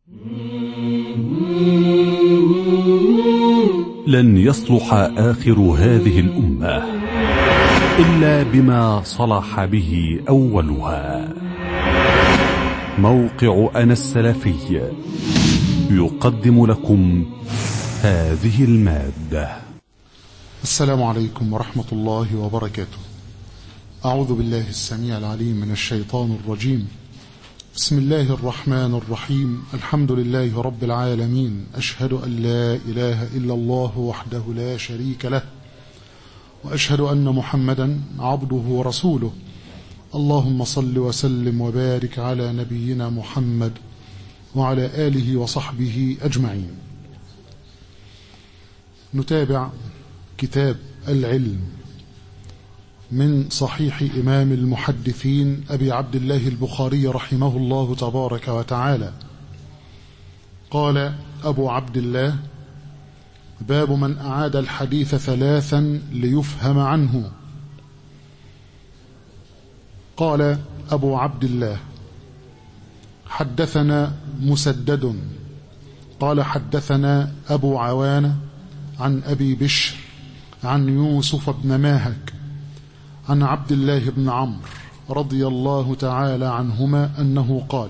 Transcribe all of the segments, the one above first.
لن يصلح آخر هذه الأمة إلا بما صلح به أولها موقع أنا السلفي يقدم لكم هذه المادة السلام عليكم ورحمة الله وبركاته أعوذ بالله السميع العليم من الشيطان الرجيم بسم الله الرحمن الرحيم الحمد لله رب العالمين أشهد أن لا إله إلا الله وحده لا شريك له وأشهد أن محمدا عبده ورسوله اللهم صل وسلم وبارك على نبينا محمد وعلى آله وصحبه أجمعين نتابع كتاب العلم من صحيح إمام المحدثين أبي عبد الله البخاري رحمه الله تبارك وتعالى قال أبو عبد الله باب من أعاد الحديث ثلاثا ليفهم عنه قال أبو عبد الله حدثنا مسدد قال حدثنا أبو عوانة عن أبي بشر عن يوسف بن ماهك عن عبد الله بن عمرو رضي الله تعالى عنهما أنه قال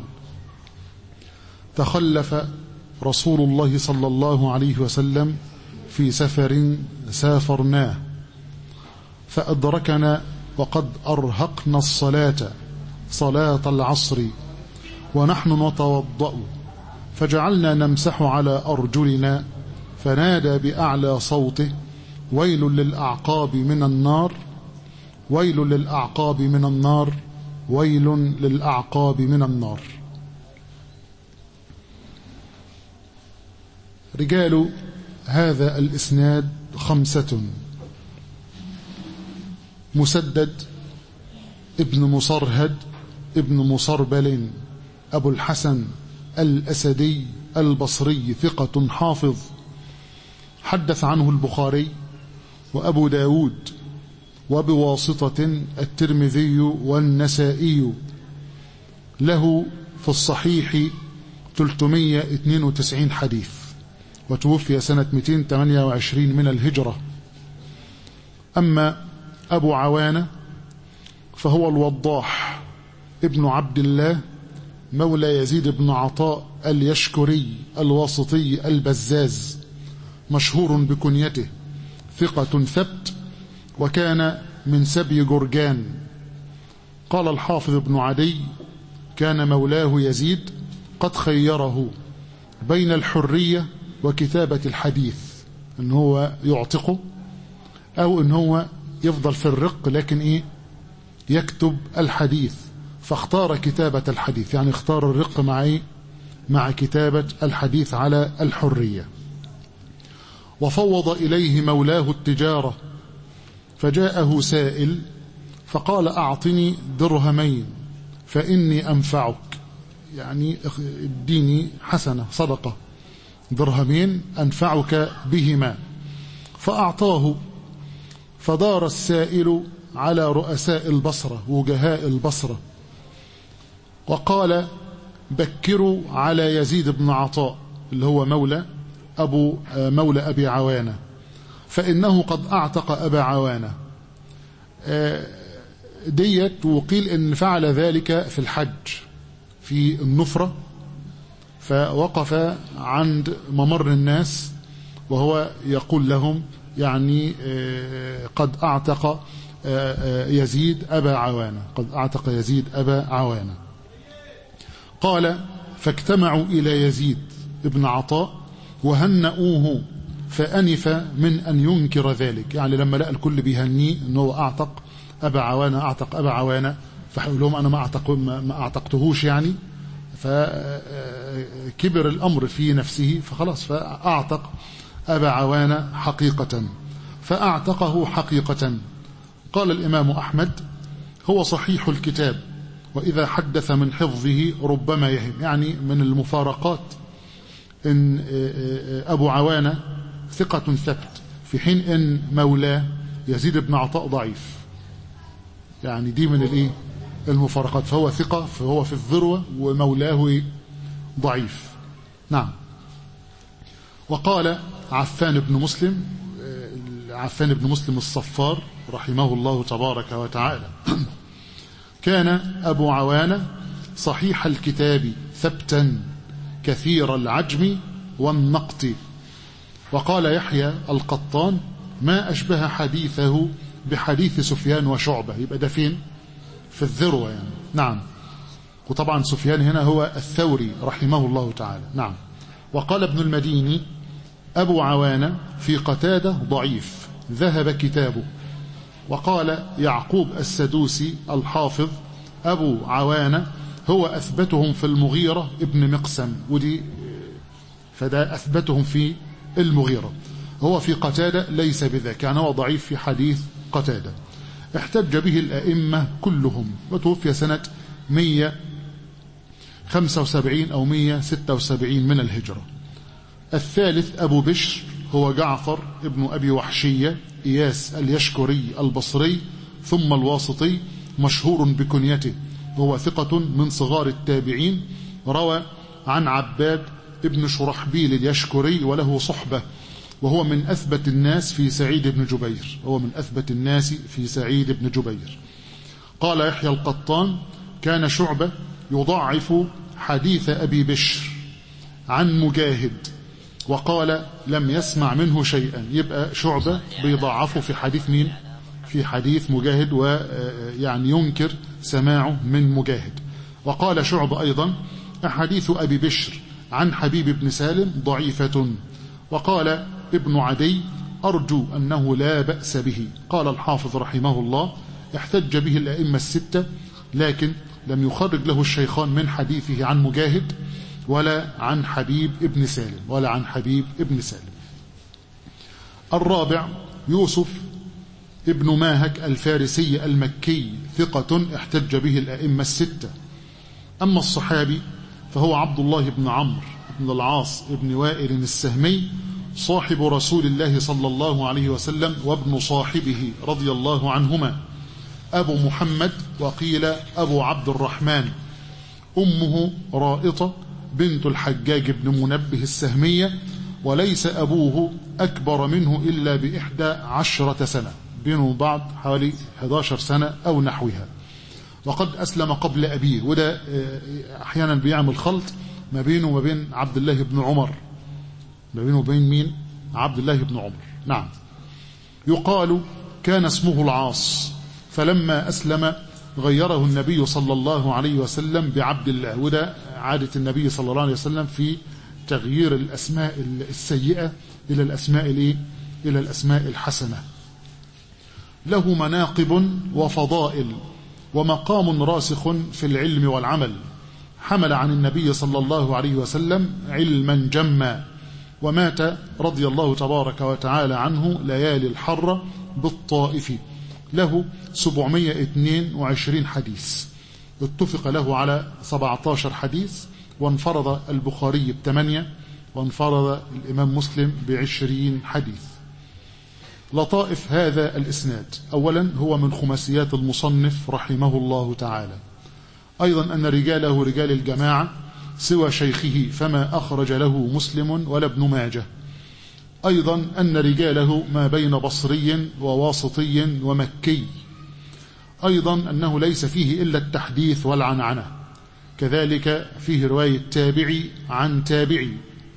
تخلف رسول الله صلى الله عليه وسلم في سفر سافرناه فأدركنا وقد أرهقنا الصلاة صلاة العصر ونحن نتوضأ فجعلنا نمسح على أرجلنا فنادى بأعلى صوته ويل للأعقاب من النار ويل للأعقاب من النار ويل للأعقاب من النار رجال هذا الإسناد خمسة مسدد ابن مصرهد ابن مصربل أبو الحسن الأسدي البصري ثقة حافظ حدث عنه البخاري وأبو داود وبواسطة الترمذي والنسائي له في الصحيح 392 حديث وتوفي سنة 228 من الهجرة أما أبو عوانة فهو الوضاح ابن عبد الله مولى يزيد بن عطاء اليشكري الواسطي البزاز مشهور بكنيته ثقة ثبت وكان من سبي جرجان قال الحافظ ابن عدي كان مولاه يزيد قد خيره بين الحرية وكتابة الحديث ان هو يعتقه او ان هو يفضل في الرق لكن ايه يكتب الحديث فاختار كتابة الحديث يعني اختار الرق مع ايه مع كتابة الحديث على الحرية وفوض إليه مولاه التجارة فجاءه سائل فقال أعطني درهمين فإني أنفعك يعني اديني حسنة صدقة درهمين أنفعك بهما فأعطاه فدار السائل على رؤساء البصرة وجهاء البصرة وقال بكروا على يزيد بن عطاء اللي هو مولى أبو مولى أبي عوانة فإنه قد أعتق أبا عوانة ديت وقيل إن فعل ذلك في الحج في النفرة فوقف عند ممر الناس وهو يقول لهم يعني قد أعتق يزيد أبا عوانة قد أعتق يزيد أبا عوانة قال فاجتمعوا إلى يزيد ابن عطاء وهنؤوه فأنف من أن ينكر ذلك يعني لما لقى الكل بيهنيه أنه أعتق أبا عوانة أعتق أبا عوانة فحيقول لهم أنا ما, أعتق ما أعتقتهوش يعني فكبر الأمر في نفسه فخلاص فأعتق أبا عوانة حقيقة فأعتقه حقيقة قال الإمام أحمد هو صحيح الكتاب وإذا حدث من حفظه ربما يهم يعني من المفارقات إن أبو عوانة ثقة ثبت في حين إن مولاه يزيد بن عطاء ضعيف يعني دي من الإيه المفارقات فهو ثقة فهو في الذروة ومولاه ضعيف نعم وقال عفان بن مسلم عفان بن مسلم الصفار رحمه الله تبارك وتعالى كان أبو عوانة صحيح الكتاب ثبتا كثير العجم والنقط وقال يحيى القطان ما أشبه حديثه بحديث سفيان وشعبة يبقى ده فين في الذروة يعني نعم وطبعا سفيان هنا هو الثوري رحمه الله تعالى نعم وقال ابن المديني أبو عوانة في قتادة ضعيف ذهب كتابه وقال يعقوب السدوسي الحافظ أبو عوانة هو أثبتهم في المغيرة ابن مقسم ودي فده أثبتهم في المغيرة هو في قتادة ليس بذاك يعني هو ضعيف في حديث قتادة احتج به الأئمة كلهم وتوفي سنة 175 أو 176 من الهجرة الثالث أبو بشر هو جعفر ابن أبي وحشية إياس اليشكري البصري ثم الواسطي مشهور بكنيته هو ثقة من صغار التابعين روى عن عباد ابن شرحبيل اليشكري وله صحبة وهو من أثبت الناس في سعيد بن جبير هو من أثبت الناس في سعيد بن جبير قال يحيى القطان كان شعبة يضعف حديث أبي بشر عن مجاهد وقال لم يسمع منه شيئا يبقى شعبة بيضعفه في حديث مين في حديث مجاهد ويعني ينكر سماعه من مجاهد وقال شعبة أيضا أحاديث أبي بشر عن حبيب بن سالم ضعيفة وقال ابن عدي أرجو أنه لا بأس به قال الحافظ رحمه الله احتج به الأئمة الستة لكن لم يخرج له الشيخان من حديثه عن مجاهد ولا عن حبيب ابن سالم ولا عن حبيب ابن سالم الرابع يوسف ابن ماهك الفارسي المكي ثقة احتج به الأئمة الستة أما الصحابي فهو عبد الله بن عمرو بن العاص بن وائل السهمي صاحب رسول الله صلى الله عليه وسلم وابن صاحبه رضي الله عنهما أبو محمد وقيل أبو عبد الرحمن أمه رائطة بنت الحجاج بن منبه السهمية وليس أبوه أكبر منه إلا بإحدى عشرة سنة بينه بعض حوالي 11 سنة أو نحوها وقد أسلم قبل أبيه وده أحيانا بيعمل خلط ما بينه وما بين عبد الله بن عمر ما بينه وبين مين عبد الله بن عمر نعم يقال كان اسمه العاص فلما أسلم غيره النبي صلى الله عليه وسلم بعبد الله وده عادة النبي صلى الله عليه وسلم في تغيير الأسماء السيئة إلى الأسماء الإيه؟ إلى الأسماء الحسنة له مناقب وفضائل ومقام راسخ في العلم والعمل حمل عن النبي صلى الله عليه وسلم علما جما ومات رضي الله تبارك وتعالى عنه ليالي الحرة بالطائف له 722 حديث اتفق له على 17 حديث وانفرد البخاري بثمانية وانفرد الإمام مسلم بعشرين حديث لطائف هذا الإسناد أولا هو من خماسيات المصنف رحمه الله تعالى أيضا أن رجاله رجال الجماعة سوى شيخه فما أخرج له مسلم ولا ابن ماجه أيضا أن رجاله ما بين بصري وواسطي ومكي أيضا أنه ليس فيه إلا التحديث والعنعنة كذلك فيه رواية تابعي عن تابعي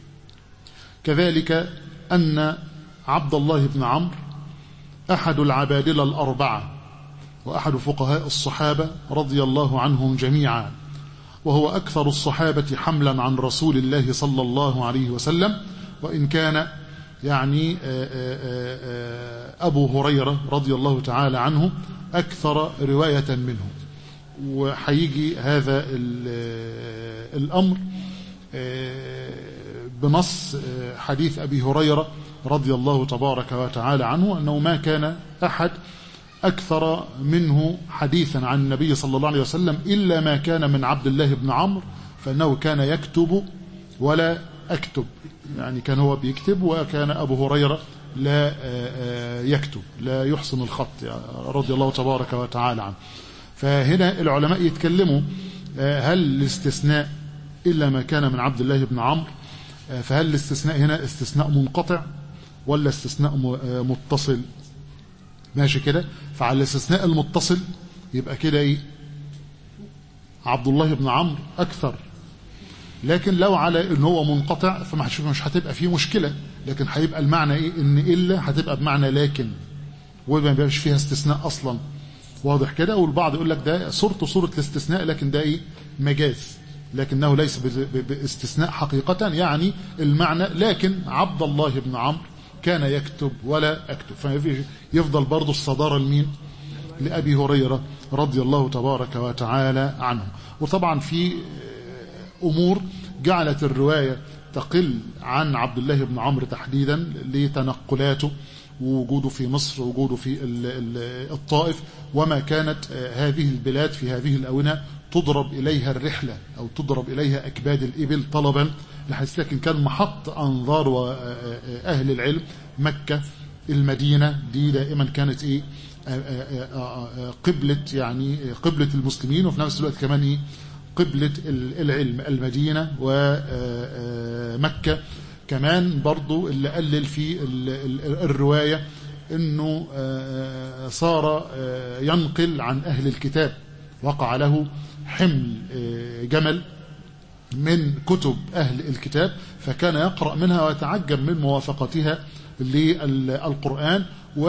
كذلك أن عبد الله بن عمرو أحد العبادلة الأربعة وأحد فقهاء الصحابة رضي الله عنهم جميعا وهو أكثر الصحابة حملا عن رسول الله صلى الله عليه وسلم وإن كان يعني أبو هريرة رضي الله تعالى عنه أكثر رواية منه وحيجي هذا الأمر بنص حديث أبي هريرة رضي الله تبارك وتعالى عنه أنه ما كان أحد أكثر منه حديثا عن النبي صلى الله عليه وسلم إلا ما كان من عبد الله بن عمرو فإنه كان يكتب ولا أكتب يعني كان هو بيكتب وكان أبو هريرة لا يكتب لا يحسن الخط رضي الله تبارك وتعالى عنه فهنا العلماء يتكلموا هل الاستثناء إلا ما كان من عبد الله بن عمرو فهل الاستثناء هنا استثناء منقطع ولا استثناء متصل ماشي كده فعلى الاستثناء المتصل يبقى كده ايه عبد الله بن عمرو اكثر لكن لو على ان هو منقطع فمش مش هتبقى فيه مشكله لكن هيبقى المعنى ايه ان الا هتبقى بمعنى لكن وما بيبقاش فيها استثناء اصلا واضح كده والبعض يقول لك ده صورته صوره الاستثناء لكن ده ايه مجاز لكنه ليس باستثناء حقيقة يعني المعنى لكن عبد الله بن عمرو كان يكتب ولا أكتب فيفضل برضه الصدارة لمين لأبي هريرة رضي الله تبارك وتعالى عنه وطبعا في أمور جعلت الرواية تقل عن عبد الله بن عمرو تحديدا لتنقلاته ووجوده في مصر ووجوده في الطائف وما كانت هذه البلاد في هذه الأونة تضرب إليها الرحلة أو تضرب إليها أكباد الإبل طلبا لحيث لكن كان محط أنظار أهل العلم مكة المدينة دي دائما كانت إيه قبلة يعني قبلة المسلمين وفي نفس الوقت كمان إيه قبلة العلم المدينة ومكة كمان برضو اللي قلل في الرواية انه صار ينقل عن اهل الكتاب وقع له حمل جمل من كتب أهل الكتاب فكان يقرأ منها ويتعجب من موافقتها للقرآن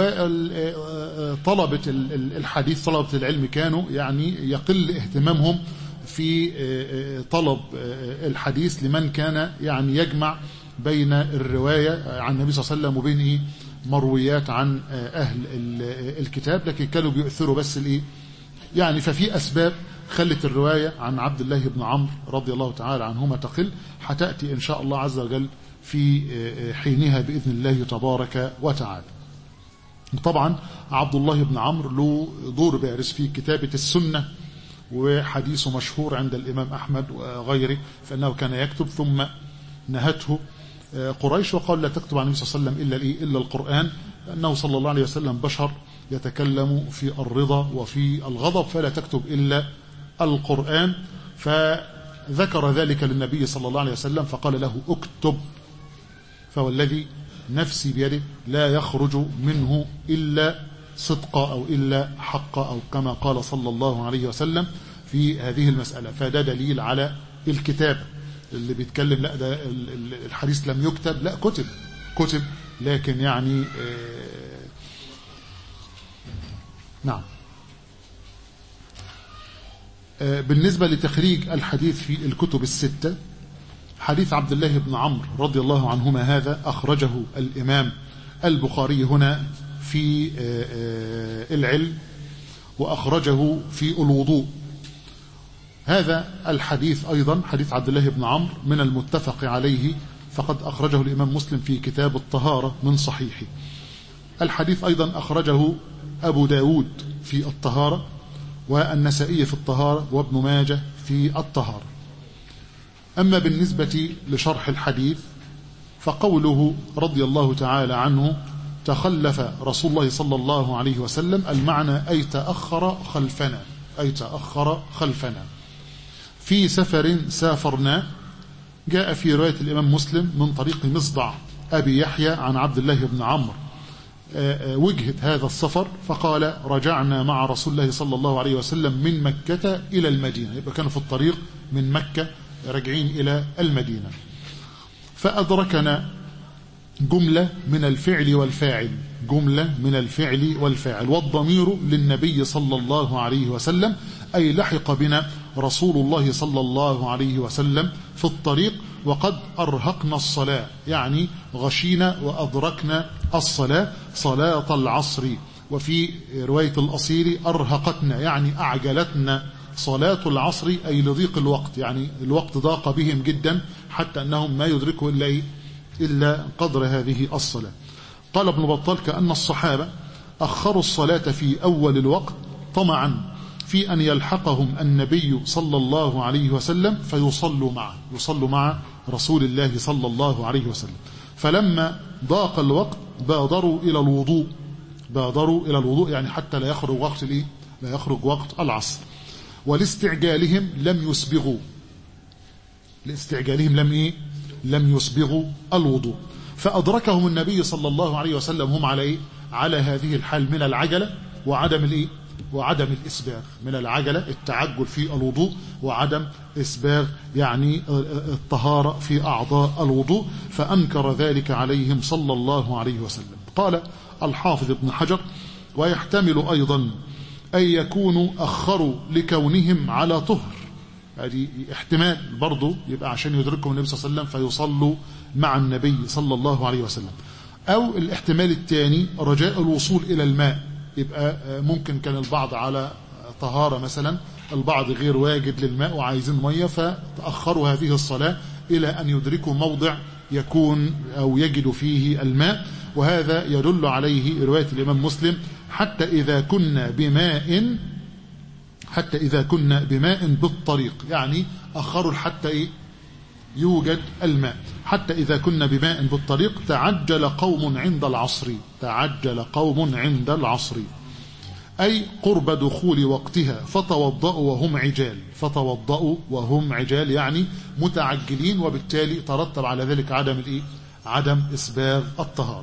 وطلبة الحديث طلبة العلم كانوا يعني يقل اهتمامهم في طلب الحديث لمن كان يعني يجمع بين الرواية عن النبي صلى الله عليه وسلم وبين إيه مرويات عن أهل الكتاب لكن كانوا بيؤثروا بس الإيه يعني ففي أسباب خلت الرواية عن عبد الله بن عمرو رضي الله تعالى عنهما تقل حتأتي إن شاء الله عز وجل في حينها بإذن الله تبارك وتعالى طبعا عبد الله بن عمرو له دور بارز في كتابة السنة وحديثه مشهور عند الإمام أحمد وغيره فإنه كان يكتب ثم نهته قريش وقال لا تكتب عن النبي صلى الله عليه وسلم إلا, الإيه إلا القرآن لأنه صلى الله عليه وسلم بشر يتكلم في الرضا وفي الغضب فلا تكتب إلا القرآن فذكر ذلك للنبي صلى الله عليه وسلم فقال له اكتب فوالذي نفسي بيده لا يخرج منه إلا صدق أو إلا حق أو كما قال صلى الله عليه وسلم في هذه المسألة فده دليل على الكتاب اللي بيتكلم لا ده الحديث لم يكتب لا كتب كتب لكن يعني نعم بالنسبة لتخريج الحديث في الكتب الستة حديث عبد الله بن عمرو رضي الله عنهما هذا أخرجه الإمام البخاري هنا في العلم وأخرجه في الوضوء هذا الحديث أيضا حديث عبد الله بن عمرو من المتفق عليه فقد أخرجه الإمام مسلم في كتاب الطهارة من صحيحه الحديث أيضا أخرجه أبو داود في الطهارة والنسائي في الطهارة وابن ماجه في الطهارة أما بالنسبة لشرح الحديث فقوله رضي الله تعالى عنه تخلف رسول الله صلى الله عليه وسلم المعنى أي تأخر خلفنا أي تأخر خلفنا في سفر سافرنا جاء في رواية الإمام مسلم من طريق مصدع أبي يحيى عن عبد الله بن عمرو وجهة هذا السفر فقال رجعنا مع رسول الله صلى الله عليه وسلم من مكة إلى المدينة يبقى كانوا في الطريق من مكة راجعين إلى المدينة فأدركنا جملة من الفعل والفاعل جملة من الفعل والفاعل والضمير للنبي صلى الله عليه وسلم أي لحق بنا رسول الله صلى الله عليه وسلم في الطريق وقد أرهقنا الصلاة يعني غشينا وأدركنا الصلاة صلاة العصر وفي رواية الأصيل أرهقتنا يعني أعجلتنا صلاة العصر أي لضيق الوقت يعني الوقت ضاق بهم جدا حتى أنهم ما يدركوا إلا, إيه؟ إلا قدر هذه الصلاة قال ابن بطال كأن الصحابة أخروا الصلاة في أول الوقت طمعا في أن يلحقهم النبي صلى الله عليه وسلم فيصلوا معه يصلوا مع رسول الله صلى الله عليه وسلم فلما ضاق الوقت بادروا إلى الوضوء بادروا إلى الوضوء يعني حتى لا يخرج وقت الإيه؟ لا يخرج وقت العصر ولاستعجالهم لم يسبغوا لاستعجالهم لم إيه؟ لم يسبغوا الوضوء فأدركهم النبي صلى الله عليه وسلم هم على إيه؟ على هذه الحال من العجلة وعدم الإيه؟ وعدم الإسباغ من العجلة التعجل في الوضوء وعدم إسباغ يعني الطهارة في أعضاء الوضوء فأنكر ذلك عليهم صلى الله عليه وسلم قال الحافظ ابن حجر ويحتمل أيضا أن يكونوا أخروا لكونهم على طهر هذه احتمال برضه يبقى عشان يدركهم النبي صلى الله عليه وسلم فيصلوا مع النبي صلى الله عليه وسلم أو الاحتمال الثاني رجاء الوصول إلى الماء يبقى ممكن كان البعض على طهارة مثلا البعض غير واجد للماء وعايزين مية فتأخروا هذه الصلاة إلى أن يدركوا موضع يكون أو يجد فيه الماء وهذا يدل عليه رواية الإمام مسلم حتى إذا كنا بماء حتى إذا كنا بماء بالطريق يعني أخروا حتى إيه يوجد الماء حتى إذا كنا بماء بالطريق تعجل قوم عند العصر تعجل قوم عند العصر أي قرب دخول وقتها فتوضأوا وهم عجال فتوضأوا وهم عجال يعني متعجلين وبالتالي ترتب على ذلك عدم الإيه؟ عدم إسباغ الطهارة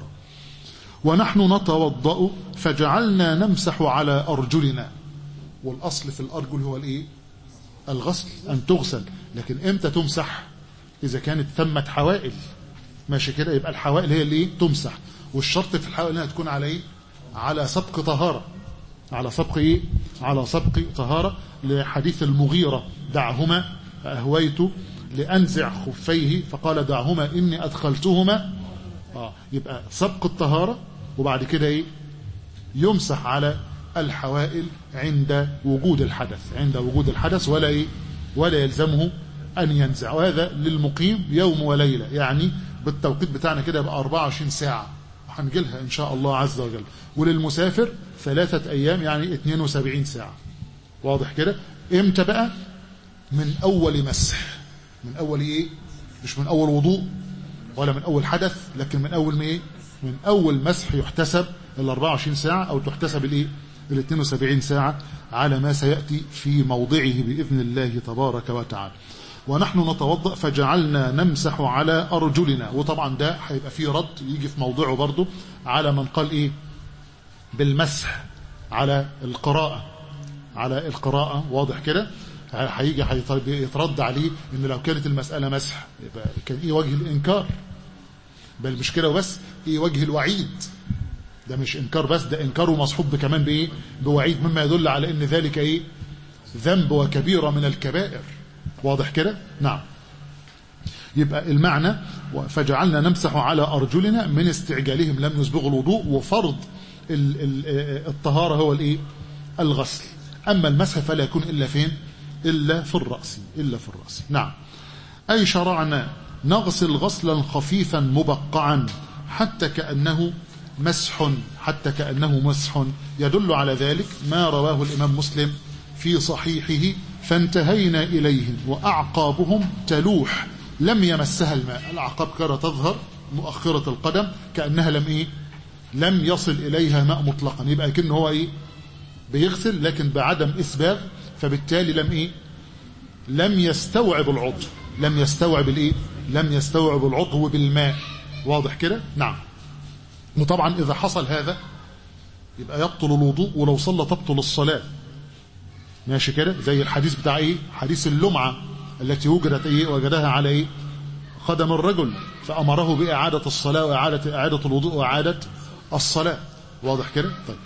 ونحن نتوضأ فجعلنا نمسح على أرجلنا والأصل في الأرجل هو الإيه؟ الغسل أن تغسل لكن إمتى تمسح إذا كانت ثمة حوائل ماشي كده يبقى الحوائل هي اللي تمسح والشرط في الحوائل انها تكون على ايه على سبق طهارة على سبق ايه على سبق طهارة لحديث المغيرة دعهما فأهويت لأنزع خفيه فقال دعهما إني أدخلتهما آه يبقى سبق الطهارة وبعد كده ايه يمسح على الحوائل عند وجود الحدث عند وجود الحدث ولا ايه ولا يلزمه أن ينزع وهذا للمقيم يوم وليلة يعني بالتوقيت بتاعنا كده يبقى 24 ساعة وهنجيلها إن شاء الله عز وجل وللمسافر ثلاثة أيام يعني 72 ساعة واضح كده إمتى بقى من أول مسح من أول إيه مش من أول وضوء ولا من أول حدث لكن من أول إيه من أول مسح يحتسب ال 24 ساعة أو تحتسب الإيه ال 72 ساعة على ما سيأتي في موضعه بإذن الله تبارك وتعالى ونحن نتوضأ فجعلنا نمسح على أرجلنا وطبعا ده هيبقى فيه رد يجي في موضعه برضه على من قال إيه بالمسح على القراءة على القراءة واضح كده هيجي يترد عليه ان لو كانت المسألة مسح يبقى كان ايه وجه الانكار بل مش كده وبس ايه وجه الوعيد ده مش انكار بس ده انكاره مصحوب كمان بايه بوعيد مما يدل على ان ذلك ايه ذنب وكبيرة من الكبائر واضح كده نعم يبقى المعنى فجعلنا نمسح على أرجلنا من استعجالهم لم يسبغوا الوضوء وفرض الطهارة هو الايه الغسل أما المسح فلا يكون إلا فين إلا في الرأس إلا في الرأس نعم أي شرعنا نغسل غسلا خفيفا مبقعا حتى كأنه مسح حتى كأنه مسح يدل على ذلك ما رواه الإمام مسلم في صحيحه فانتهينا إليهم وأعقابهم تلوح لم يمسها الماء الأعقاب كانت تظهر مؤخرة القدم كأنها لم إيه لم يصل إليها ماء مطلقا يبقى كأنه هو إيه بيغسل لكن بعدم إسباغ فبالتالي لم إيه لم يستوعب العضو لم يستوعب الإيه لم يستوعب العضو بالماء واضح كده نعم وطبعا إذا حصل هذا يبقى يبطل الوضوء ولو صلى تبطل الصلاة ماشي كده زي الحديث بتاع ايه حديث اللمعة التي وجدت ايه وجدها على ايه خدم الرجل فأمره بإعادة الصلاة وإعادة إعادة الوضوء وإعادة الصلاة واضح كده طيب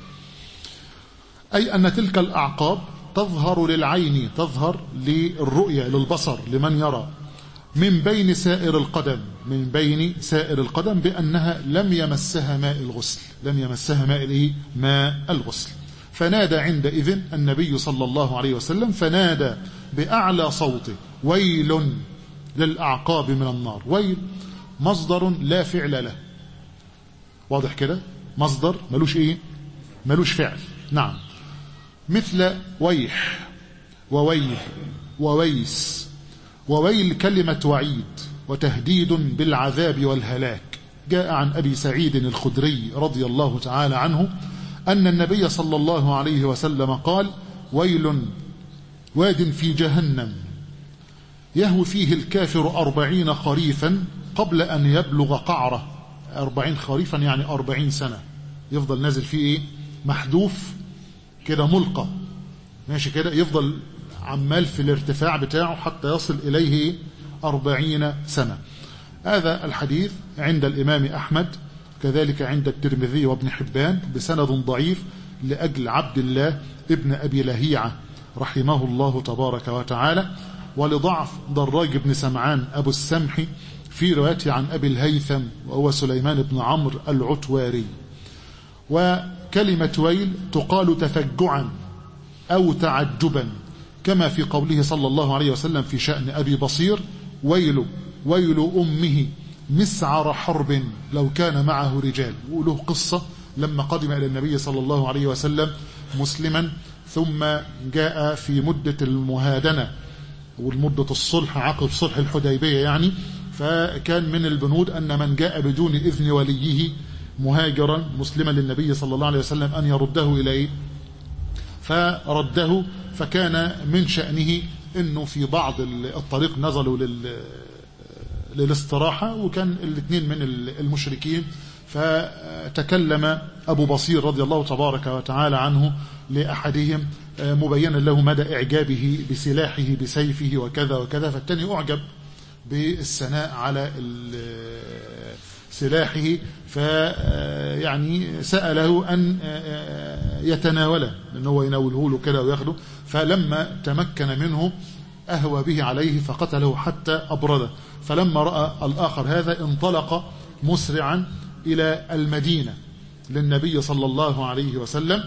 أي أن تلك الأعقاب تظهر للعين تظهر للرؤية للبصر لمن يرى من بين سائر القدم من بين سائر القدم بأنها لم يمسها ماء الغسل لم يمسها ماء الايه ماء الغسل فنادى عندئذ النبي صلى الله عليه وسلم فنادى بأعلى صوته ويل للأعقاب من النار ويل مصدر لا فعل له واضح كده مصدر ملوش ايه ملوش فعل نعم مثل ويح وويه وويس وويل كلمة وعيد وتهديد بالعذاب والهلاك جاء عن أبي سعيد الخدري رضي الله تعالى عنه أن النبي صلى الله عليه وسلم قال ويل واد في جهنم يهوي فيه الكافر أربعين خريفا قبل أن يبلغ قعرة أربعين خريفا يعني أربعين سنة يفضل نازل فيه إيه محذوف كده ملقى ماشي كده يفضل عمال في الارتفاع بتاعه حتى يصل إليه أربعين سنة هذا الحديث عند الإمام أحمد كذلك عند الترمذي وابن حبان بسند ضعيف لأجل عبد الله ابن أبي لهيعة رحمه الله تبارك وتعالى ولضعف دراج بن سمعان أبو السمح في روايته عن أبي الهيثم وهو سليمان بن عمرو العتواري وكلمة ويل تقال تفجعا أو تعجبا كما في قوله صلى الله عليه وسلم في شأن أبي بصير ويل ويل أمه مسعر حرب لو كان معه رجال وله قصة لما قدم إلى النبي صلى الله عليه وسلم مسلما ثم جاء في مدة المهادنة والمدة الصلح عقب صلح الحديبية يعني فكان من البنود أن من جاء بدون إذن وليه مهاجرا مسلما للنبي صلى الله عليه وسلم أن يرده إليه فرده فكان من شأنه أنه في بعض الطريق نزلوا لل للاستراحة وكان الاثنين من المشركين فتكلم أبو بصير رضي الله تبارك وتعالى عنه لأحدهم مبينا له مدى إعجابه بسلاحه بسيفه وكذا وكذا فالتاني أعجب بالثناء على سلاحه فيعني سأله أن يتناوله أن هو يناوله له كده وياخده فلما تمكن منه أهوى به عليه فقتله حتى أبرده فلما رأى الآخر هذا انطلق مسرعا إلى المدينة للنبي صلى الله عليه وسلم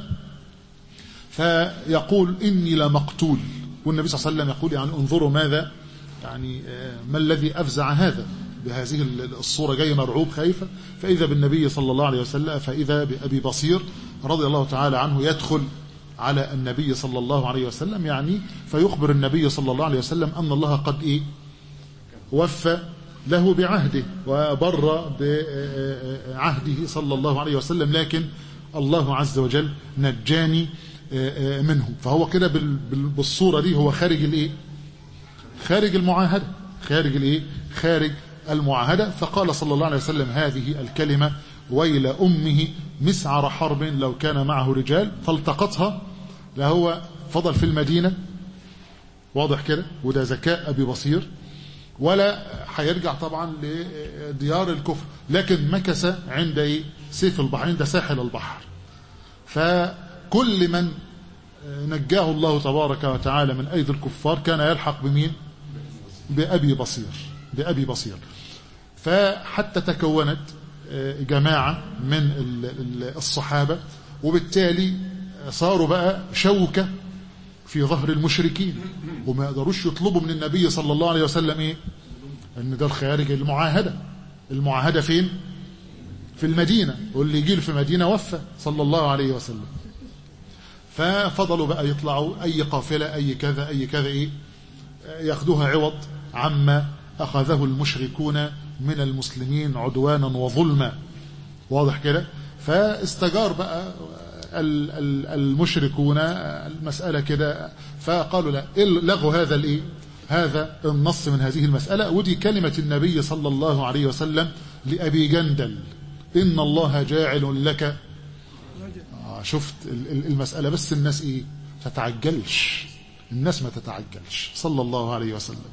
فيقول إني لمقتول والنبي صلى الله عليه وسلم يقول يعني انظروا ماذا يعني ما الذي أفزع هذا بهذه الصورة جاي مرعوب خايفة فإذا بالنبي صلى الله عليه وسلم فإذا بأبي بصير رضي الله تعالى عنه يدخل على النبي صلى الله عليه وسلم يعني فيخبر النبي صلى الله عليه وسلم أن الله قد إيه وفى له بعهده وبر بعهده صلى الله عليه وسلم لكن الله عز وجل نجاني منه فهو كده بالصورة دي هو خارج الايه خارج المعاهدة خارج الايه خارج المعاهدة فقال صلى الله عليه وسلم هذه الكلمة ويل أمه مسعر حرب لو كان معه رجال فالتقطها لهو فضل في المدينة واضح كده وده ذكاء أبي بصير ولا هيرجع طبعا لديار الكفر لكن مكث عند ايه سيف البحر عند ساحل البحر فكل من نجاه الله تبارك وتعالى من أيدي الكفار كان يلحق بمين بأبي بصير بأبي بصير فحتى تكونت جماعة من الصحابة وبالتالي صاروا بقى شوكة في ظهر المشركين وما يقدروش يطلبوا من النبي صلى الله عليه وسلم ايه ان ده الخارج المعاهدة المعاهدة فين في المدينة واللي يجي في المدينة وفى صلى الله عليه وسلم ففضلوا بقى يطلعوا اي قافلة اي كذا اي كذا ايه ياخدوها عوض عما اخذه المشركون من المسلمين عدوانا وظلما واضح كده فاستجار بقى المشركون المسألة كده فقالوا لا لغوا هذا الايه هذا النص من هذه المسألة ودي كلمة النبي صلى الله عليه وسلم لأبي جندل إن الله جاعل لك آه شفت المسألة بس الناس إيه تتعجلش الناس ما تتعجلش صلى الله عليه وسلم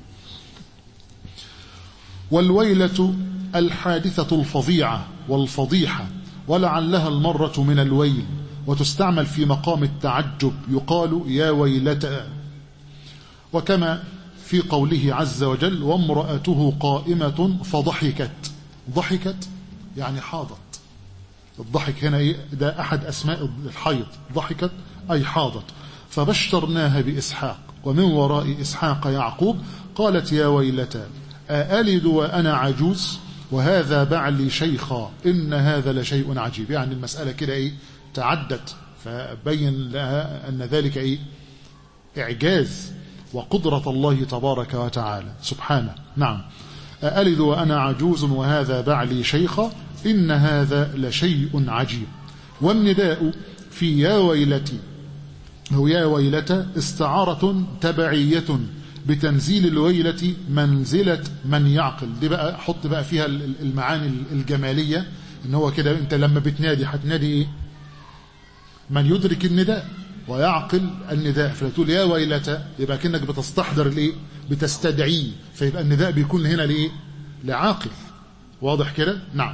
والويلة الحادثة الفظيعة والفضيحة ولعلها المرة من الويل وتستعمل في مقام التعجب يقال يا ويلتا وكما في قوله عز وجل وامرأته قائمة فضحكت ضحكت يعني حاضت الضحك هنا إيه؟ ده أحد أسماء الحيض ضحكت أي حاضت فبشرناها بإسحاق ومن وراء إسحاق يعقوب قالت يا ويلتا أألد وأنا عجوز وهذا بعلي شيخا إن هذا لشيء عجيب يعني المسألة كده إيه تعدت فبين لها أن ذلك إيه إعجاز وقدرة الله تبارك وتعالى سبحانه نعم أألد وأنا عجوز وهذا بعلي شيخا إن هذا لشيء عجيب والنداء في يا ويلتي هو يا ويلة استعارة تبعية بتنزيل الويلة منزلة من يعقل دي بقى حط بقى فيها المعاني الجمالية ان هو كده انت لما بتنادي هتنادي ايه من يدرك النداء ويعقل النداء فتقول يا ويلتى يبقى كأنك بتستحضر الايه بتستدعيه فيبقى النداء بيكون هنا لايه لعاقل واضح كده نعم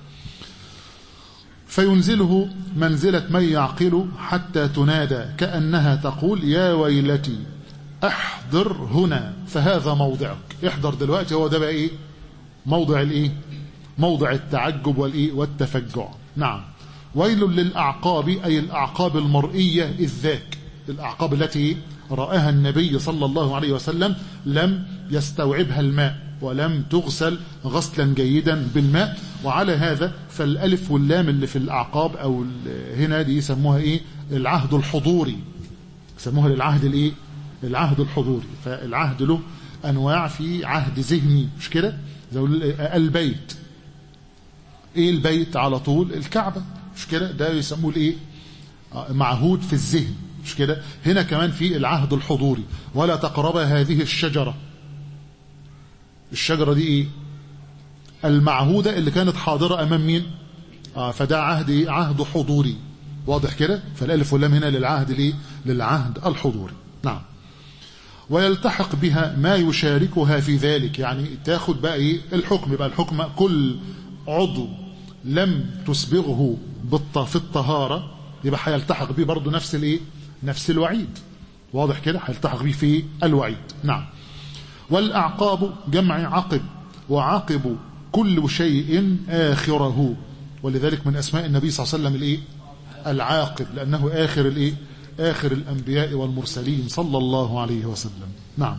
فينزله منزلة من يعقل حتى تنادى كأنها تقول يا ويلتي احضر هنا فهذا موضعك احضر دلوقتي هو ده بقى ايه موضع الايه موضع التعجب والايه والتفجع نعم ويل للأعقاب أي الأعقاب المرئية إذ ذاك الأعقاب التي رآها النبي صلى الله عليه وسلم لم يستوعبها الماء ولم تغسل غسلا جيدا بالماء وعلى هذا فالألف واللام اللي في الأعقاب أو هنا دي يسموها إيه العهد الحضوري يسموها للعهد الإيه العهد الحضوري فالعهد له أنواع في عهد ذهني مش كده زي البيت إيه البيت على طول الكعبة مش كده ده يسموه الايه معهود في الذهن مش كده هنا كمان في العهد الحضوري ولا تقرب هذه الشجرة الشجرة دي ايه المعهودة اللي كانت حاضرة امام مين آه فده عهد ايه عهد حضوري واضح كده فالالف واللام هنا للعهد الايه للعهد الحضوري نعم ويلتحق بها ما يشاركها في ذلك يعني تاخد بقى ايه الحكم بقى الحكم كل عضو لم تسبغه في الطهارة يبقى هيلتحق به برضه نفس الايه نفس الوعيد واضح كده هيلتحق به في الوعيد نعم والأعقاب جمع عقب وعقب كل شيء آخره ولذلك من أسماء النبي صلى الله عليه وسلم الايه العاقب لأنه آخر الايه آخر الأنبياء والمرسلين صلى الله عليه وسلم نعم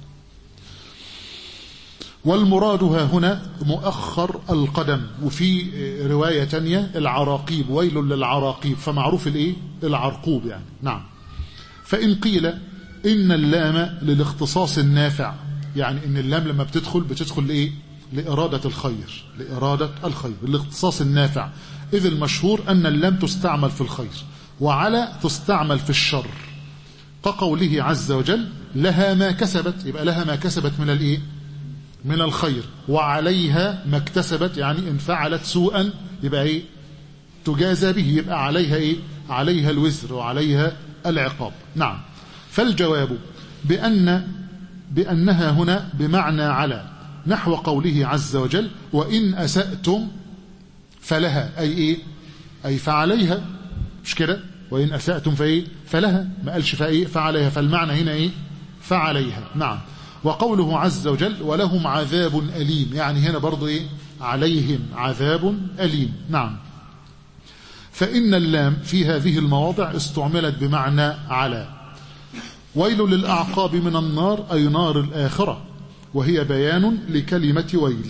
والمراد ها هنا مؤخر القدم وفي رواية تانية العراقيب ويل للعراقيب فمعروف الايه العرقوب يعني نعم فإن قيل إن اللام للاختصاص النافع يعني إن اللام لما بتدخل بتدخل لإيه لإرادة الخير لإرادة الخير الاختصاص النافع إذ المشهور أن اللام تستعمل في الخير وعلى تستعمل في الشر كقوله عز وجل لها ما كسبت يبقى لها ما كسبت من الإيه من الخير وعليها ما اكتسبت يعني إن فعلت سوءا يبقى إيه تجازى به يبقى عليها إيه عليها الوزر وعليها العقاب نعم فالجواب بأن بأنها هنا بمعنى على نحو قوله عز وجل وإن أسأتم فلها أي إيه أي فعليها مش كده وإن أسأتم فإيه فلها ما قالش فإيه فعليها فالمعنى هنا إيه فعليها نعم وقوله عز وجل ولهم عذاب أليم يعني هنا برضو إيه عليهم عذاب أليم نعم فإن اللام في هذه المواضع استعملت بمعنى على ويل للأعقاب من النار أي نار الآخرة وهي بيان لكلمة ويل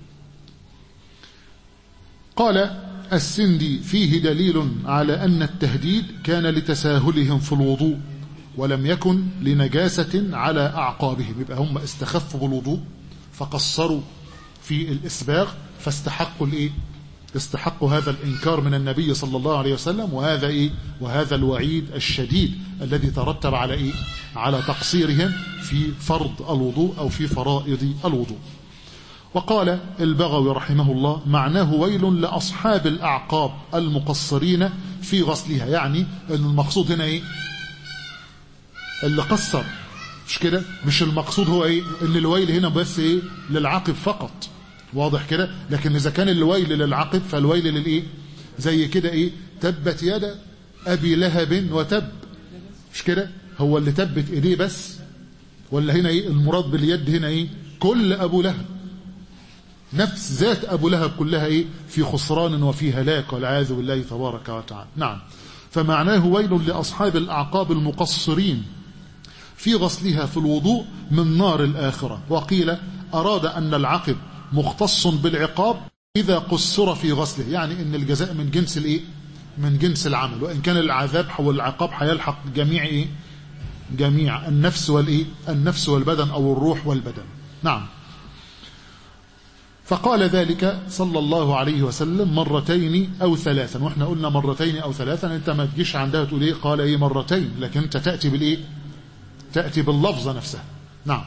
قال السندي فيه دليل على أن التهديد كان لتساهلهم في الوضوء ولم يكن لنجاسة على أعقابهم يبقى هم استخفوا بالوضوء فقصروا في الإسباغ فاستحقوا الإيه استحقوا هذا الإنكار من النبي صلى الله عليه وسلم وهذا إيه وهذا الوعيد الشديد الذي ترتب على إيه على تقصيرهم في فرض الوضوء أو في فرائض الوضوء وقال البغوي رحمه الله معناه ويل لأصحاب الأعقاب المقصرين في غسلها يعني أن المقصود هنا إيه اللي قصر مش كده مش المقصود هو إيه أن الويل هنا بس إيه للعاقب فقط واضح كده لكن إذا كان الويل للعقب فالويل للإيه زي كده إيه تبت يد أبي لهب وتب مش كده هو اللي تبت إيديه بس ولا هنا إيه المراد باليد هنا إيه كل أبو لهب نفس ذات أبو لهب كلها إيه في خسران وفي هلاك والعياذ بالله تبارك وتعالى نعم فمعناه ويل لأصحاب الأعقاب المقصرين في غسلها في الوضوء من نار الآخرة وقيل أراد أن العقب مختص بالعقاب إذا قصر في غسله يعني إن الجزاء من جنس الإيه من جنس العمل وإن كان العذاب أو العقاب هيلحق جميع إيه جميع النفس والإيه النفس والبدن أو الروح والبدن نعم فقال ذلك صلى الله عليه وسلم مرتين أو ثلاثا وإحنا قلنا مرتين أو ثلاثا أنت ما تجيش عندها تقول إيه قال إيه مرتين لكن أنت تأتي بالإيه تأتي باللفظة نفسها نعم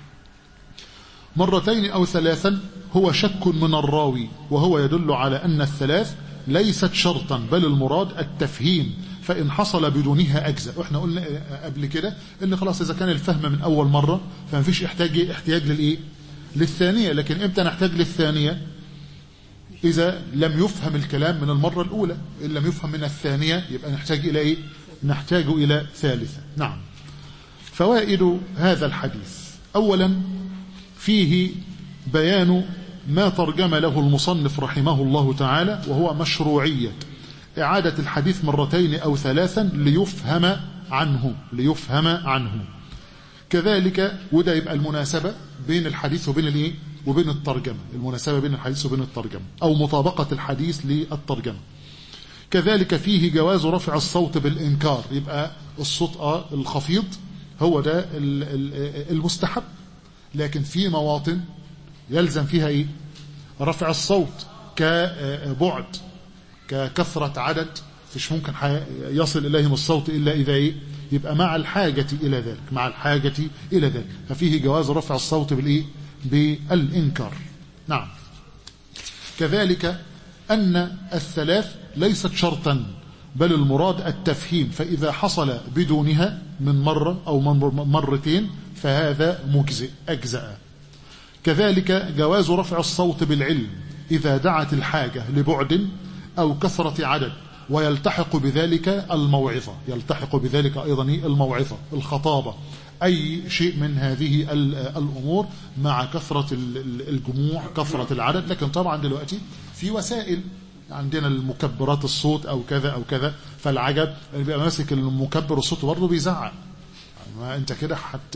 مرتين أو ثلاثا هو شك من الراوي وهو يدل على أن الثلاث ليست شرطا بل المراد التفهيم فإن حصل بدونها أجزاء وإحنا قلنا قبل كده إن خلاص إذا كان الفهم من أول مرة فما فيش احتاج احتياج للإيه للثانية لكن إمتى نحتاج للثانية إذا لم يفهم الكلام من المرة الأولى إن لم يفهم من الثانية يبقى نحتاج إلى إيه نحتاج إلى ثالثة نعم فوائد هذا الحديث أولا فيه بيان ما ترجم له المصنف رحمه الله تعالى وهو مشروعية إعادة الحديث مرتين أو ثلاثا ليفهم عنه ليفهم عنه كذلك وده يبقى المناسبة بين الحديث وبين الايه وبين الترجمة المناسبة بين الحديث وبين الترجمة أو مطابقة الحديث للترجمة كذلك فيه جواز رفع الصوت بالإنكار يبقى الصوت آه الخفيض هو ده المستحب لكن في مواطن يلزم فيها ايه رفع الصوت كبعد ككثرة عدد فيش ممكن يصل إليهم الصوت إلا إذا إيه يبقى مع الحاجة إلى ذلك مع الحاجة إلى ذلك ففيه جواز رفع الصوت بالإيه بالإنكار نعم كذلك أن الثلاث ليست شرطا بل المراد التفهيم فإذا حصل بدونها من مرة أو مرتين فهذا مجزئ أجزأ كذلك جواز رفع الصوت بالعلم إذا دعت الحاجة لبعد أو كثرة عدد ويلتحق بذلك الموعظة يلتحق بذلك أيضا الموعظة الخطابة أي شيء من هذه الأمور مع كثرة الجموع كثرة العدد لكن طبعا دلوقتي في وسائل عندنا المكبرات الصوت أو كذا أو كذا فالعجب اللي بيبقى ماسك المكبر الصوت برضه بيزعق ما أنت كده حت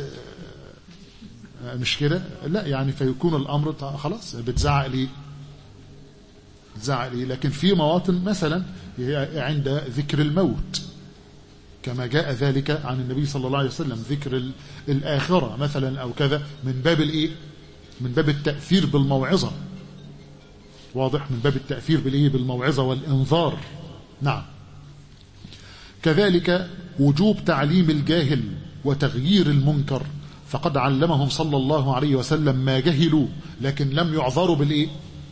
مش كده لا يعني فيكون الأمر خلاص بتزعق ليه بتزعق ليه لكن في مواطن مثلا عند ذكر الموت كما جاء ذلك عن النبي صلى الله عليه وسلم ذكر الآخرة مثلا أو كذا من باب الإيه من باب التأثير بالموعظة واضح من باب التأثير بالإيه بالموعظة والإنذار نعم كذلك وجوب تعليم الجاهل وتغيير المنكر فقد علمهم صلى الله عليه وسلم ما جهلوا لكن لم يعذروا بالإيه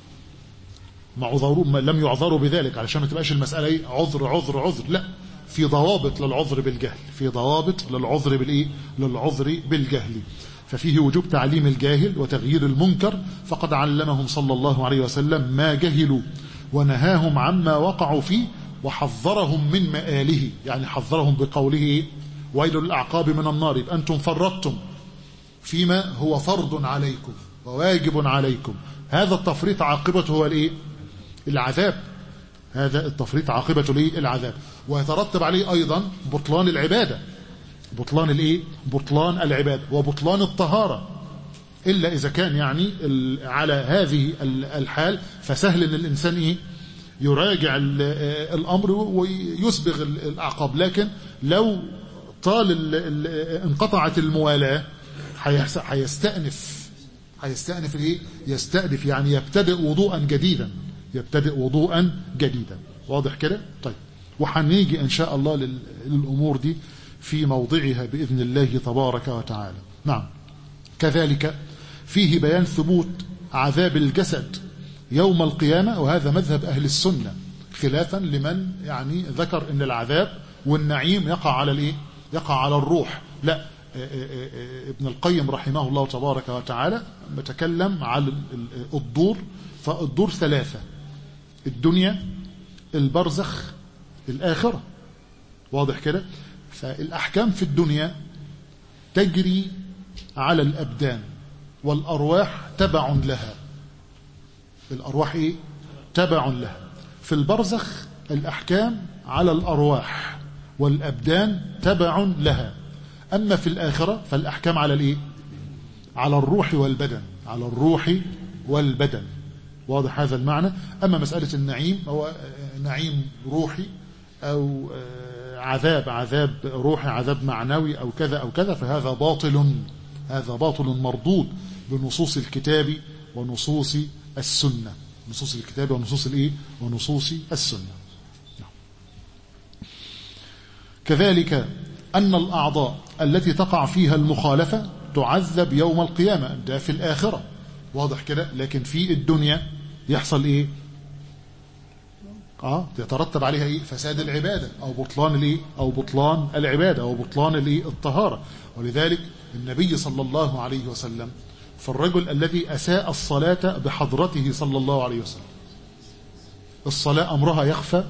ما عذروا ما لم يعذروا بذلك علشان ما تبقاش المسألة إيه عذر عذر عذر لا في ضوابط للعذر بالجهل في ضوابط للعذر بالإيه للعذر بالجهل ففيه وجوب تعليم الجاهل وتغيير المنكر فقد علمهم صلى الله عليه وسلم ما جهلوا ونهاهم عما وقعوا فيه وحذرهم من مآله يعني حذرهم بقوله ويل الأعقاب من النار يبقى أنتم فرطتم فيما هو فرض عليكم وواجب عليكم هذا التفريط عاقبته هو الايه العذاب هذا التفريط عاقبته الايه العذاب ويترتب عليه ايضا بطلان العباده بطلان الايه بطلان العباده وبطلان الطهاره الا اذا كان يعني على هذه الحال فسهل ان الانسان ايه يراجع الامر ويسبغ الاعقاب لكن لو طال انقطعت الموالاه هيستأنف هيستأنف الايه يستأنف يعني يبتدئ وضوءا جديدا يبتدئ وضوءا جديدا واضح كده طيب وهنيجي ان شاء الله للامور دي في موضعها باذن الله تبارك وتعالى نعم كذلك فيه بيان ثبوت عذاب الجسد يوم القيامه وهذا مذهب اهل السنه خلافا لمن يعني ذكر ان العذاب والنعيم يقع على الايه يقع على الروح لا ابن القيم رحمه الله تبارك وتعالى بتكلم على الدور فالدور ثلاثة الدنيا البرزخ الآخرة واضح كده فالأحكام في الدنيا تجري على الأبدان والأرواح تبع لها الأرواح إيه؟ تبع لها في البرزخ الأحكام على الأرواح والأبدان تبع لها أما في الآخرة فالأحكام على الإيه؟ على الروح والبدن على الروح والبدن واضح هذا المعنى أما مسألة النعيم هو نعيم روحي أو عذاب عذاب روحي عذاب معنوي أو كذا أو كذا فهذا باطل هذا باطل مردود بنصوص الكتاب ونصوص السنة نصوص الكتاب ونصوص الإيه؟ ونصوص السنة كذلك أن الأعضاء التي تقع فيها المخالفة تعذب يوم القيامة ده في الآخرة واضح كده لكن في الدنيا يحصل ايه اه يترتب عليها ايه فساد العبادة او بطلان الايه او بطلان العبادة او بطلان الايه الطهارة ولذلك النبي صلى الله عليه وسلم فالرجل الذي أساء الصلاة بحضرته صلى الله عليه وسلم الصلاة أمرها يخفى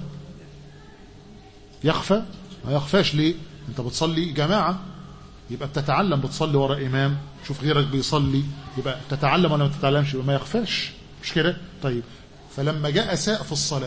يخفى ما يخفاش ليه انت بتصلي جماعة يبقى بتتعلم بتصلي وراء إمام شوف غيرك بيصلي يبقى تتعلم ولا ما تتعلمش يبقى ما يخفاش مش كده طيب فلما جاء ساء في الصلاة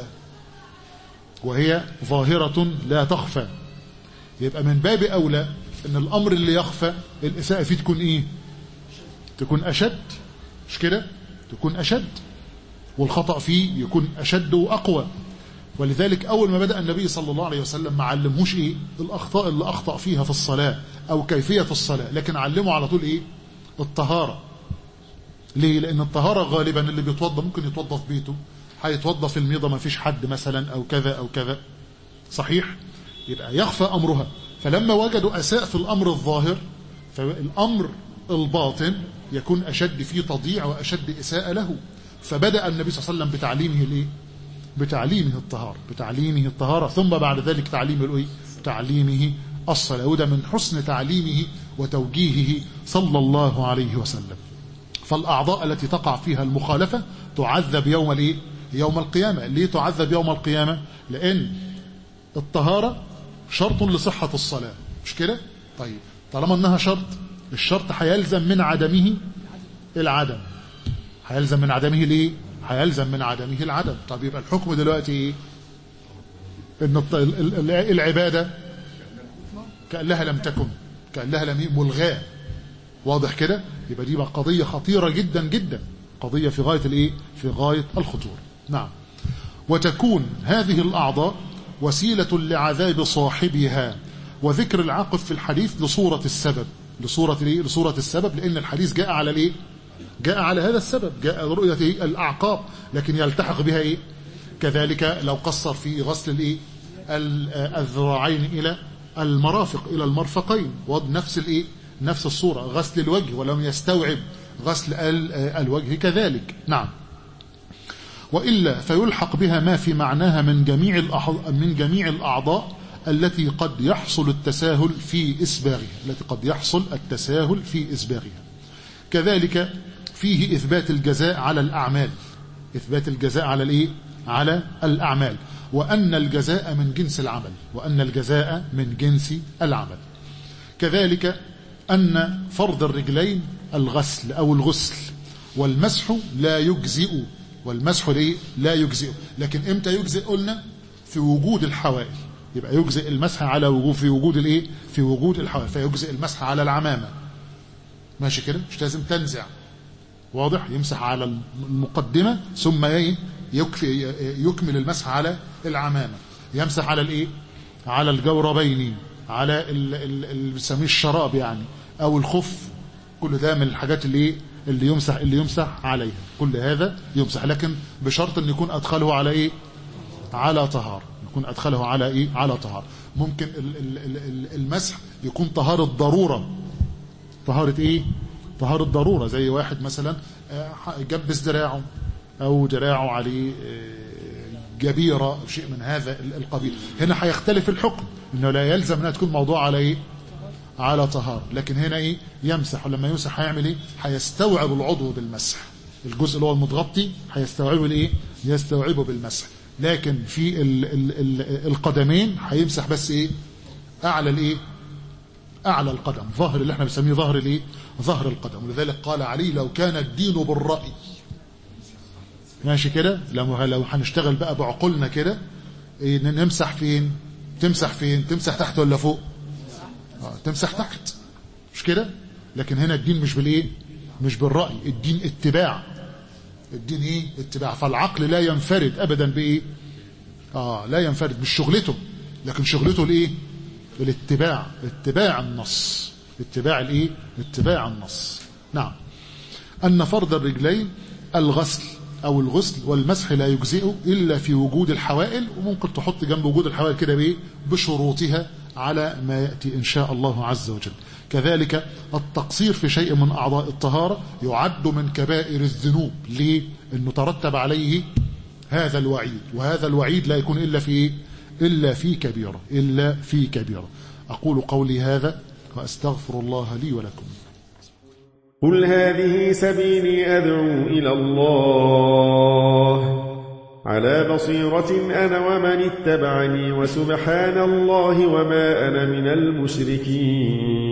وهي ظاهرة لا تخفى يبقى من باب أولى ان الأمر اللي يخفى الإساءة فيه تكون إيه تكون أشد مش كده تكون أشد والخطأ فيه يكون أشد وأقوى ولذلك أول ما بدأ النبي صلى الله عليه وسلم ما علمهوش إيه الأخطاء اللي أخطأ فيها في الصلاة أو كيفية الصلاة لكن علمه على طول إيه الطهارة ليه لأن الطهارة غالبا اللي بيتوضى ممكن يتوضى في بيته هيتوضى في الميضة ما فيش حد مثلا أو كذا أو كذا صحيح يبقى يخفى أمرها فلما وجدوا أساء في الأمر الظاهر فالأمر الباطن يكون أشد فيه تضييع وأشد إساءة له فبدأ النبي صلى الله عليه وسلم بتعليمه الإيه؟ بتعليمه الطهارة بتعليمه الطهارة ثم بعد ذلك تعليم الإيه؟ تعليمه الصلاة وده من حسن تعليمه وتوجيهه صلى الله عليه وسلم فالأعضاء التي تقع فيها المخالفة تعذب يوم الإيه؟ يوم القيامة ليه تعذب يوم القيامة لأن الطهارة شرط لصحة الصلاة مش كده طيب طالما أنها شرط الشرط هيلزم من عدمه العدم هيلزم من عدمه ليه هيلزم من عدمه العدم طب يبقى الحكم دلوقتي ايه ان العبادة كأنها لم تكن كأنها لم ملغاة واضح كده يبقى دي بقى قضية خطيرة جدا جدا قضية في غاية الايه في غاية الخطورة نعم وتكون هذه الأعضاء وسيلة لعذاب صاحبها وذكر العاقب في الحديث لصورة السبب لصورة الايه لصورة السبب لأن الحديث جاء على الايه جاء على هذا السبب جاء رؤية إيه؟ الأعقاب لكن يلتحق بها ايه كذلك لو قصر في غسل الايه الذراعين إلى المرافق إلى المرفقين ونفس الايه نفس الصورة غسل الوجه ولم يستوعب غسل الوجه كذلك نعم وإلا فيلحق بها ما في معناها من جميع من جميع الأعضاء التي قد يحصل التساهل في إسباغها التي قد يحصل التساهل في إسباغها كذلك فيه إثبات الجزاء على الأعمال إثبات الجزاء على الإيه؟ على الأعمال وأن الجزاء من جنس العمل وأن الجزاء من جنس العمل كذلك أن فرض الرجلين الغسل أو الغسل والمسح لا يجزئ والمسح ليه لا يجزئ لكن امتى يجزئ قلنا في وجود الحوائل يبقى يجزئ المسح على وجود في وجود الايه في وجود الحوائل فيجزئ المسح على العمامه ماشي كده مش لازم تنزع واضح يمسح على المقدمه ثم يكفي يكمل المسح على العمامه يمسح على الايه على الجوربين على اللي بنسميه الشراب يعني او الخف كل ده من الحاجات اللي اللي يمسح اللي يمسح عليها كل هذا يمسح لكن بشرط ان يكون ادخله على ايه على طهارة يكون ادخله على ايه على طهارة ممكن ال ال ال المسح يكون طهارة ضرورة طهارة ايه طهارة ضرورة زي واحد مثلا جبس دراعه او دراعه عليه جبيرة شيء من هذا القبيل هنا هيختلف الحكم انه لا يلزم انها تكون موضوع على ايه على طهارة لكن هنا ايه يمسح ولما يمسح هيعمل ايه هيستوعب العضو بالمسح الجزء اللي هو المتغطي هيستوعبه الايه يستوعبه بالمسح لكن في ال ال ال القدمين هيمسح بس ايه اعلى الايه اعلى القدم ظهر اللي احنا بنسميه ظهر الايه ظهر القدم ولذلك قال علي لو كان الدين بالرأي ماشي كده لو لو هنشتغل بقى بعقولنا كده إيه نمسح فين تمسح فين تمسح تحت ولا فوق آه تمسح تحت مش كده لكن هنا الدين مش بالايه مش بالرأي الدين اتباع الدين ايه اتباع فالعقل لا ينفرد ابدا بايه اه لا ينفرد مش شغلته لكن شغلته الايه الاتباع اتباع النص اتباع الايه اتباع النص نعم ان فرض الرجلين الغسل او الغسل والمسح لا يجزئه الا في وجود الحوائل وممكن تحط جنب وجود الحوائل كده بايه بشروطها على ما ياتي ان شاء الله عز وجل كذلك التقصير في شيء من أعضاء الطهارة يعد من كبائر الذنوب ليه؟ أنه ترتب عليه هذا الوعيد وهذا الوعيد لا يكون إلا في إلا في كبيرة إلا في كبيرة أقول قولي هذا وأستغفر الله لي ولكم قل هذه سبيلي أدعو إلى الله على بصيرة أنا ومن اتبعني وسبحان الله وما أنا من المشركين